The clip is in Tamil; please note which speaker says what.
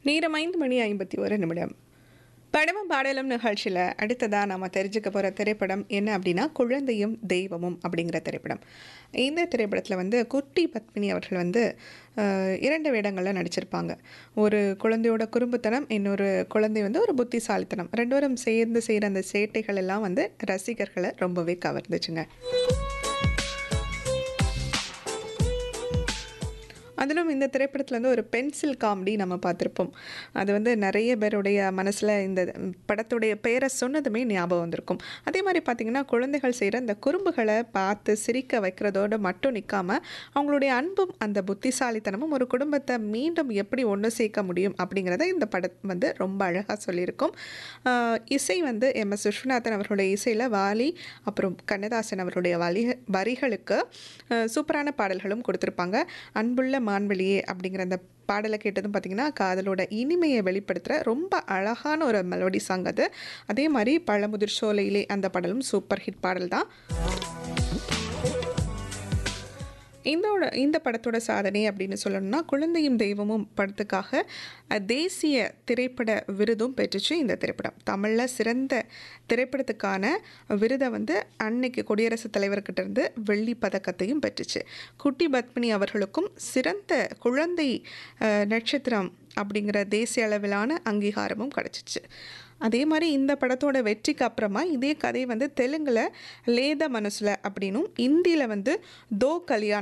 Speaker 1: நேரம் ஐந்து மணி ஐம்பத்தி ஒரு நிமிடம் படமும் பாடலும் நிகழ்ச்சியில் அடுத்ததாக நாம் தெரிஞ்சுக்க போகிற திரைப்படம் என்ன அப்படின்னா குழந்தையும் தெய்வமும் அப்படிங்கிற திரைப்படம் இந்த திரைப்படத்தில் வந்து குட்டி பத்மினி அவர்கள் வந்து அஹ், இரண்டு வேடங்களில் நடிச்சிருப்பாங்க ஒரு குழந்தையோட குறும்புத்தனம் இன்னொரு குழந்தை வந்து ஒரு புத்திசாலித்தனம் ரெண்டோரும் சேர்ந்து செய்கிற அந்த சேட்டைகள் எல்லாம் வந்து ரசிகர்களை ரொம்பவே கவர்ந்துச்சுங்க அதிலும் இந்த திரைப்படத்தில் வந்து ஒரு பென்சில் காமெடி நம்ம பார்த்துருப்போம் அது வந்து நிறைய பேருடைய மனசில் இந்த படத்துடைய பெயரை சொன்னதுமே ஞாபகம் வந்திருக்கும் அதே மாதிரி பார்த்திங்கன்னா குழந்தைகள் செய்கிற இந்த குறும்புகளை பார்த்து சிரிக்க வைக்கிறதோடு மட்டும் நிற்காம அவங்களுடைய அன்பும் அந்த புத்திசாலித்தனமும் ஒரு குடும்பத்தை மீண்டும் எப்படி ஒன்று சேர்க்க முடியும் அப்படிங்கிறத இந்த படம் வந்து ரொம்ப அழகாக சொல்லியிருக்கும் ஆஹ் இசை வந்து எம் எஸ் விஸ்வநாதன் அவர்களுடைய இசையில் வாலி அப்புறம் கண்ணதாசன் அவருடைய வலி வரிகளுக்கு ஆஹ் சூப்பரான பாடல்களும் கொடுத்துருப்பாங்க அன்புள்ள மான்வெளியே அப்படிங்கிற அந்த பாடலை கேட்டதும் பார்த்திங்கன்னா காதலோட இனிமையை வெளிப்படுத்துகிற ரொம்ப அழகான ஒரு மெலோடி சாங் அது அதே மாதிரி பழமுதிர் சோலையிலே அந்த பாடலும் சூப்பர் ஹிட் பாடல் தான் இந்தோட இந்த படத்தோட சாதனை அப்படின்னு சொல்லணும்னா குழந்தையும் தெய்வமும் படத்துக்காக அஹ், தேசிய திரைப்பட விருதும் பெற்றுச்சு இந்த திரைப்படம் தமிழில் சிறந்த திரைப்படத்துக்கான விருதை வந்து அன்னைக்கு குடியரசுத் தலைவர்கிட்ட இருந்து வெள்ளி பதக்கத்தையும் பெற்றுச்சு குட்டி பத்மினி அவர்களுக்கும் சிறந்த குழந்தை அஹ், நட்சத்திரம் அப்படிங்கிற தேசிய அளவிலான அங்கீகாரமும் கிடச்சிச்சு அதே மாதிரி இந்த படத்தோட வெற்றிக்கு அப்புறமா இதே கதை வந்து தெலுங்கில் லேத மனசுல அப்படின்னும் இந்தியில் வந்து தோ கல்யாண்